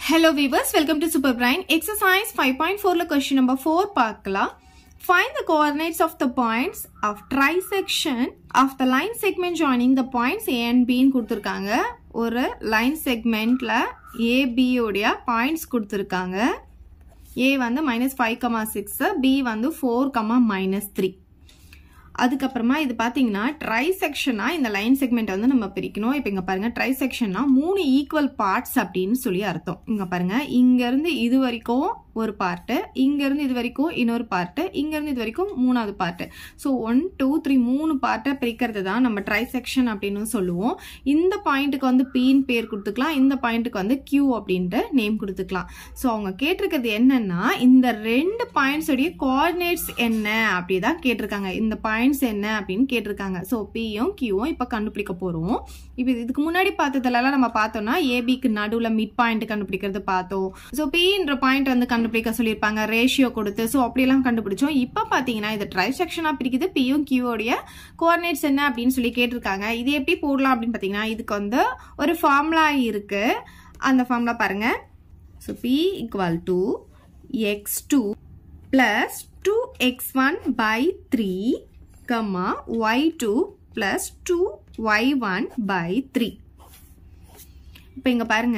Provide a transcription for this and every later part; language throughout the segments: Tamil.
Hello viewers, welcome to Super Brain. Exercise 5.4 ல question number 4 பார்க்கலாம். Find the coordinates of the points of trisection of the line segment joining the points A and B ன்னு கொடுத்திருக்காங்க. ஒரு line segmentல AB உடைய points கொடுத்திருக்காங்க. A வந்து minus 5, 6, B வந்து 4, minus 3. அதுக்கப்புறமா இது பார்த்தீங்கன்னா ட்ரை செக்ஷனா இந்த லைன் செக்மெண்ட் வந்து நம்ம பிரிக்கணும் இப்போ இங்க பாருங்க ட்ரை செக்ஷன்னா மூணு ஈக்குவல் பார்ட்ஸ் அப்படின்னு சொல்லி அர்த்தம் இங்க பாருங்க இங்க இருந்து இது வரைக்கும் ஒரு பார்ட்டு இங்க இருந்து இது வரைக்கும் இன்னொரு பார்ட்டு இங்க இருந்து இது வரைக்கும் மூணாவது part so one two three மூணு பார்ட்டை பிரிக்கிறது தான் நம்ம ட்ரை செக்ஷன் அப்படின்னு சொல்லுவோம் இந்த பாயிண்ட்டுக்கு வந்து பின்னு பேர் கொடுத்துக்கலாம் இந்த பாயிண்ட்டுக்கு வந்து கியூ அப்படின்ட்டு நேம் கொடுத்துக்கலாம் ஸோ அவங்க கேட்டிருக்கிறது என்னன்னா இந்த ரெண்டு பாயிண்ட்ஸ் உடைய கோஆர்டினேட்ஸ் என்ன அப்படி தான் கேட்டிருக்காங்க இந்த பாயிண்ட்ஸ் என்ன அப்படின்னு கேட்டிருக்காங்க ஸோ பியும் கியூவும் இப்போ கண்டுபிடிக்க போகிறோம் இப்போ இதுக்கு முன்னாடி பார்த்ததுலலாம் நம்ம பார்த்தோம்னா ஏபிக்கு நடுவில் மிட் பாயிண்ட் கண்டுபிடிக்கிறது பார்த்தோம் ஸோ பின்ற பாயிண்ட் வந்து கண்டுபிடிக்க சொல்லியிருப்பாங்க ரேஷியோ கொடுத்து ஸோ அப்படியெல்லாம் கண்டுபிடிச்சோம் இப்போ பார்த்தீங்கன்னா இது ட்ரை செக்ஷனாக பிரிக்குது பியும் கியூவோடைய கோஆர்டினேட்ஸ் என்ன அப்படின்னு சொல்லி கேட்டிருக்காங்க இது எப்படி போடலாம் அப்படின்னு பார்த்தீங்கன்னா இதுக்கு வந்து ஒரு ஃபார்முலா இருக்கு அந்த ஃபார்முலா பாருங்க so P equal to X two plus two X one by three comma Y two plus two Y one by three இப்போ இங்கே பாருங்க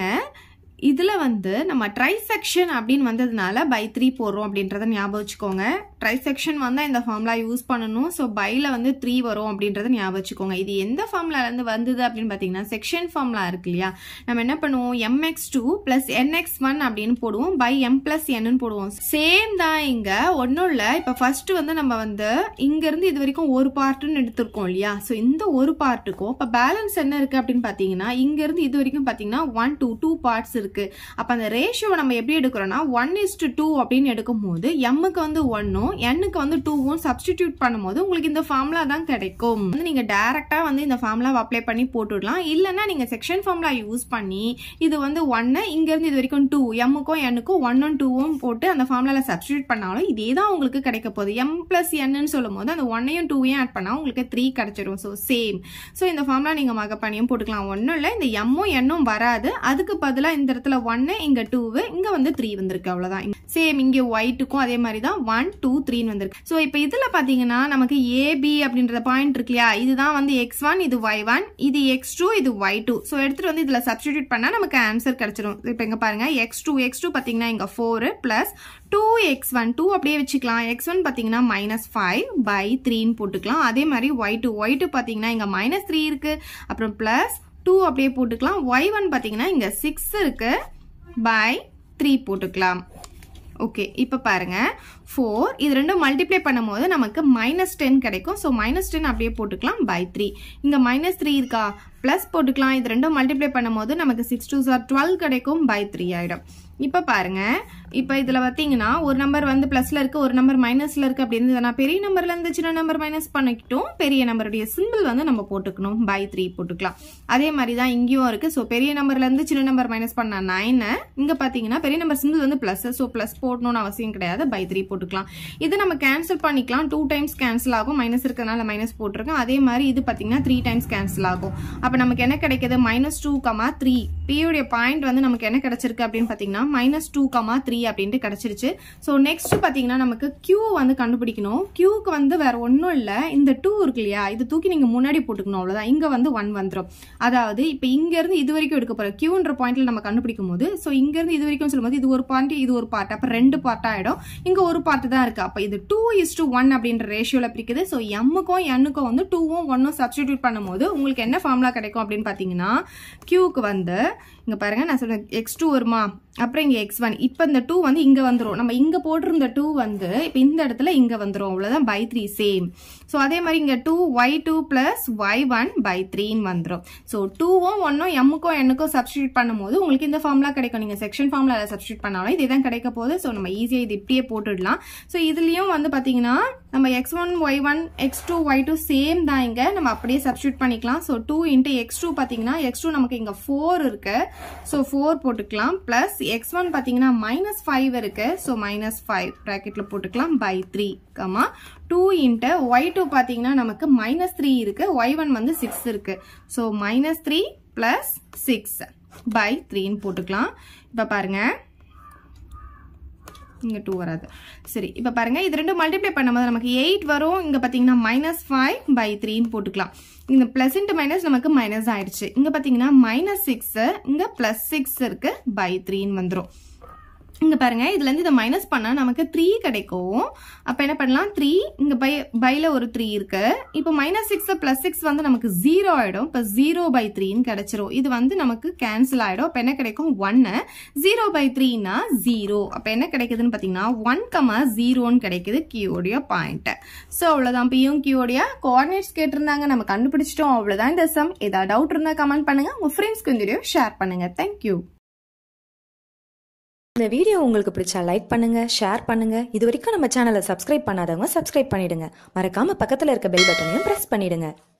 இதில் வந்து நம்ம ட்ரைசெக்ஷன் அப்படின்னு வந்ததுனால பை த்ரீ போடுறோம் அப்படின்றத ஞாபகம் வச்சுக்கோங்க ட்ரைசெக்ஷன் வந்தால் இந்த ஃபார்முலா யூஸ் பண்ணணும் ஸோ பையில் வந்து த்ரீ வரும் அப்படின்றத ஞாபகம் வச்சுக்கோங்க இது எந்த ஃபார்முலாலேருந்து வந்தது அப்படின்னு பார்த்தீங்கன்னா செக்ஷன் ஃபார்முலா இருக்கு இல்லையா நம்ம என்ன பண்ணுவோம் M X two plus N X one அப்படின்னு போடுவோம் பை எம் ப்ளஸ் என்னன்னு போடுவோம் சேம் தான் இங்கே ஒன்றும் இல்லை இப்போ ஃபர்ஸ்ட் வந்து நம்ம வந்து இங்கேருந்து இது வரைக்கும் ஒரு பார்ட்டுன்னு எடுத்திருக்கோம் இல்லையா ஸோ இந்த ஒரு பார்ட்டுக்கும் இப்போ பேலன்ஸ் என்ன இருக்குது அப்படின்னு பார்த்தீங்கன்னா இங்கேருந்து இது வரைக்கும் பார்த்தீங்கன்னா ஒன் டூ டூ பார்ட்ஸ் இருக்கு அப்ப அந்த ரேஷியோவை நம்ம எப்படி எடுக்கிறோம்னா ஒன் இஸ் டு டூ அப்படின்னு எடுக்கும் போது எம்முக்கு வந்து ஒன்னும் எண்ணுக்கு வந்து டூவும் சப்ஸ்டிடியூட் பண்ணும்போது உங்களுக்கு இந்த ஃபார்முலா தான் கிடைக்கும் வந்து நீங்க டைரக்டா வந்து இந்த ஃபார்முலாவை அப்ளை பண்ணி போட்டுடலாம் இல்லைன்னா நீங்க செக்ஷன் ஃபார்முலா யூஸ் பண்ணி இது வந்து ஒன்னு இங்க இருந்து இது வரைக்கும் டூ எம்முக்கும் எண்ணுக்கும் ஒன்னும் டூவும் போட்டு அந்த ஃபார்முலால சப்ஸ்டியூட் பண்ணாலும் இதே தான் உங்களுக்கு கிடைக்க போகுது எம் பிளஸ் என்னன்னு சொல்லும் போது அந்த ஒன்னையும் டூவையும் ஆட் பண்ணா உங்களுக்கு த்ரீ கிடைச்சிரும் ஸோ சேம் ஸோ இந்த ஃபார்முலா நீங்க மக பண்ணியும் போட்டுக்கலாம் ஒன்றும் இல்லை இந்த எம்மும் எண்ணும் வராது அதுக்கு பதிலாக இந்த இடத்துல ஒன்னு இங்க டூவு இங்க வந்து த்ரீ வந்திருக்கு அவ்வளவுதான் சேம் இங்க ஒயிட்டுக்கும் அதே மாதிரி தான் ஒன் டூ த்ரீன்னு வந்திருக்கு ஸோ இப்போ இதுல பாத்தீங்கன்னா நமக்கு ஏபி அப்படின்ற பாயிண்ட் இருக்கு இல்லையா இதுதான் வந்து எக்ஸ் ஒன் இது ஒய் ஒன் இது எக்ஸ் டூ இது ஒய் டூ ஸோ எடுத்துட்டு வந்து இதுல சப்ஸ்டியூட் பண்ணா நமக்கு ஆன்சர் கிடைச்சிரும் இப்போ இங்க பாருங்க எக்ஸ் டூ எக்ஸ் டூ பாத்தீங்கன்னா இங்க four plus two X one two அப்படியே வச்சுக்கலாம் எக்ஸ் ஒன் பார்த்தீங்கன்னா மைனஸ் ஃபைவ் பை த்ரீன்னு போட்டுக்கலாம் அதே மாதிரி ஒய் டூ ஒய் டூ பார்த்தீங்கன்னா இங்கே மைனஸ் த்ரீ இருக்கு அப்புறம் பிளஸ் டூ அப்படியே போட்டுக்கலாம் ஒய் ஒன் பார்த்தீங்கன்னா இங்கே சிக்ஸ் இருக்கு பை த்ரீ போட்டுக்கலாம் ஓகே இப்போ பாருங்க ஃபோர் இது ரெண்டும் மல்டிப்ளை பண்ணும்போது நமக்கு மைனஸ் டென் கிடைக்கும் ஸோ மைனஸ் டென் அப்படியே போட்டுக்கலாம் பை த்ரீ இங்கே மைனஸ் த்ரீ இருக்கா ப்ளஸ் போட்டுக்கலாம் இது ரெண்டும் மல்டிப்ளை பண்ணும்போது நமக்கு சிக்ஸ் டூ சார் டுவெல் கிடைக்கும் பை த்ரீ ஆகிடும் இப்போ பாருங்க இப்போ இதில் பார்த்தீங்கன்னா ஒரு நம்பர் வந்து ப்ளஸில் இருக்கு ஒரு நம்பர் மைனஸில் இருக்கு அப்படின்னு நான் பெரிய நம்பர்ல இருந்து சின்ன நம்பர் மைனஸ் பண்ணிக்கிட்டோம் பெரிய நம்பருடைய சிம்பிள் வந்து நம்ம போட்டுக்கணும் பை த்ரீ போட்டுக்கலாம் அதே மாதிரி தான் இங்கேயும் இருக்கு ஸோ பெரிய நம்பர்ல இருந்து சின்ன நம்பர் மைனஸ் பண்ண நைனு இங்கே பார்த்தீங்கன்னா பெரிய நம்பர் சிம்பிள் வந்து ப்ளஸ் ஸோ ப்ளஸ் போடணும்னு அவசியம் கிடையாது பை த்ரீ போட்டுக்கலாம் இது நம்ம கேன்சல் பண்ணிக்கலாம் டூ டைம்ஸ் கேன்சல் ஆகும் மைனஸ் இருக்கிறதுனால மைனஸ் போட்டிருக்கோம் அதே மாதிரி இது பார்த்தீங்கன்னா த்ரீ டைம்ஸ் கேன்சல் ஆகும் அப்போ நமக்கு என்ன கிடைக்குது மைனஸ் டூ கமா த்ரீ பியுடைய பாயிண்ட் வந்து நமக்கு என்ன கிடைச்சிருக்கு அப்படின்னு பார்த்தீங்கன்னா மைனஸ் டூ கமா த்ரீ அப்படின்ட்டு கிடைச்சிருச்சு ஸோ நெக்ஸ்ட் பார்த்தீங்கன்னா நமக்கு கியூ வந்து கண்டுபிடிக்கணும் கியூக்கு வந்து வேற ஒன்றும் இல்லை இந்த டூ இருக்கு இல்லையா இது தூக்கி நீங்கள் முன்னாடி போட்டுக்கணும் அவ்வளோதான் இங்கே வந்து ஒன் வந்துடும் அதாவது இப்போ இங்கேருந்து இது வரைக்கும் எடுக்க போகிறோம் கியூன்ற பாயிண்ட்ல நம்ம கண்டுபிடிக்கும் போது ஸோ இங்கேருந்து இது வரைக்கும் சொல்லும்போது இது ஒரு பாயிண்ட் இது ஒரு பார்ட் அப்போ ரெண்டு பார்ட் ஆகிடும் இங்கே ஒரு பார்ட் தான் இருக்கு அப்போ இது டூ இஸ் டு ஒன் அப்படின்ற ரேஷியோவில் பிரிக்குது ஸோ எம்முக்கும் எண்ணுக்கும் வந்து டூவும் ஒன்னும் சப்ஸ்டிடியூட் பண்ணும்போது உங்களுக்கு என்ன ஃபார்முலா கிடைக்கும் அப்படின்னு பார்த்தீங்கன்னா கியூக்கு வந்து இங்கே பாருங்க நான் சொல்றேன் எக்ஸ் டூ வருமா அப்புறம் இங்கே எக்ஸ் ஒன் இப்போ இந்த டூ வந்து இங்கே வந்துடும் நம்ம இங்கே போட்டிருந்த டூ வந்து இப்போ இந்த இடத்துல இங்கே வந்துடும் அவ்வளோதான் பை த்ரீ சேம் ஸோ அதே மாதிரி இங்கே two y two plus y one by த்ரீன்னு வந்துடும் ஸோ டூவும் ஒன்னும் எம்முக்கும் எண்ணுக்கும் சப்ஸ்டியூட் பண்ணும்போது உங்களுக்கு இந்த ஃபார்முலா கிடைக்கும் நீங்கள் செக்ஷன் ஃபார்முலா சப்ஸ்டியூட் பண்ணாலும் இதே தான் கிடைக்க போகுது ஸோ நம்ம ஈஸியாக இது இப்படியே போட்டுடலாம் ஸோ இதுலேயும் வந்து பார்த்தீங்கன்னா நம்ம x one y one x two y two same தான் இங்கே நம்ம அப்படியே சப்ஸ்டியூட் பண்ணிக்கலாம் so two into x two பார்த்தீங்கன்னா எக்ஸ் டூ நமக்கு இங்கே ஃபோர் இருக்கு ஸோ ஃபோர் போட்டுக்கலாம் ப்ளஸ் எக்ஸ் ஒன் பார்த்தீங்கன்னா மைனஸ் ஃபைவ் இருக்கு ஸோ மைனஸ் ஃபைவ் ப்ராக்கெட்டில் போட்டுக்கலாம் by three comma two into y two பார்த்தீங்கன்னா நமக்கு மைனஸ் த்ரீ இருக்கு ஒய் ஒன் வந்து சிக்ஸ் இருக்கு so minus three plus six by த்ரீன்னு போட்டுக்கலாம் இப்போ பாருங்கள் இங்கே டூ வராது சரி இப்போ பாருங்கள் இது ரெண்டும் மல்டிப்ளை பண்ணும்போது நமக்கு எயிட் வரும் இங்கே பார்த்தீங்கன்னா மைனஸ் ஃபைவ் பை த்ரீன்னு போட்டுக்கலாம் இந்த ப்ளஸ் இன்ட்டு மைனஸ் நமக்கு மைனஸ் ஆயிடுச்சு இங்கே பார்த்தீங்கன்னா மைனஸ் சிக்ஸு இங்கே ப்ளஸ் சிக்ஸ் இருக்குது பை த்ரீன்னு வந்துடும் இங்கே பாருங்க இதுலேருந்து இதை மைனஸ் பண்ணால் நமக்கு த்ரீ கிடைக்கும் அப்போ என்ன பண்ணலாம் த்ரீ இங்கே பை பையில் ஒரு த்ரீ இருக்கு இப்போ மைனஸ் சிக்ஸ் ப்ளஸ் சிக்ஸ் வந்து நமக்கு ஜீரோ ஆகிடும் இப்போ ஜீரோ பை த்ரீன்னு கிடைச்சிரும் இது வந்து நமக்கு கேன்சல் ஆகிடும் அப்போ என்ன கிடைக்கும் ஒன்று ஜீரோ பை த்ரீனா ஜீரோ அப்போ என்ன கிடைக்குதுன்னு பார்த்தீங்கன்னா ஒன் கமா ஜீரோன்னு கிடைக்குது கியூடைய பாயிண்ட் ஸோ அவ்வளோதான் பியும் கியூடைய கோஆர்டினேட்ஸ் கேட்டிருந்தாங்க நம்ம கண்டுபிடிச்சிட்டோம் அவ்வளோதான் இந்த சம் ஏதாவது டவுட் இருந்தால் கமெண்ட் பண்ணுங்க உங்கள் ஃப்ரெண்ட்ஸ்க்கு இந்த வீடியோ ஷேர் பண்ணுங்க தேங்க்யூ இந்த வீடியோ உங்களுக்கு பிடிச்சா லைக் பண்ணுங்க ஷேர் பண்ணுங்க இது வரைக்கும் நம்ம சேனலை சப்ஸ்கிரைப் பண்ணாதவங்க சப்ஸ்கிரைப் பண்ணிடுங்க மறக்காம பக்கத்துல இருக்க பெல் பட்டனையும் பிரஸ் பண்ணிடுங்க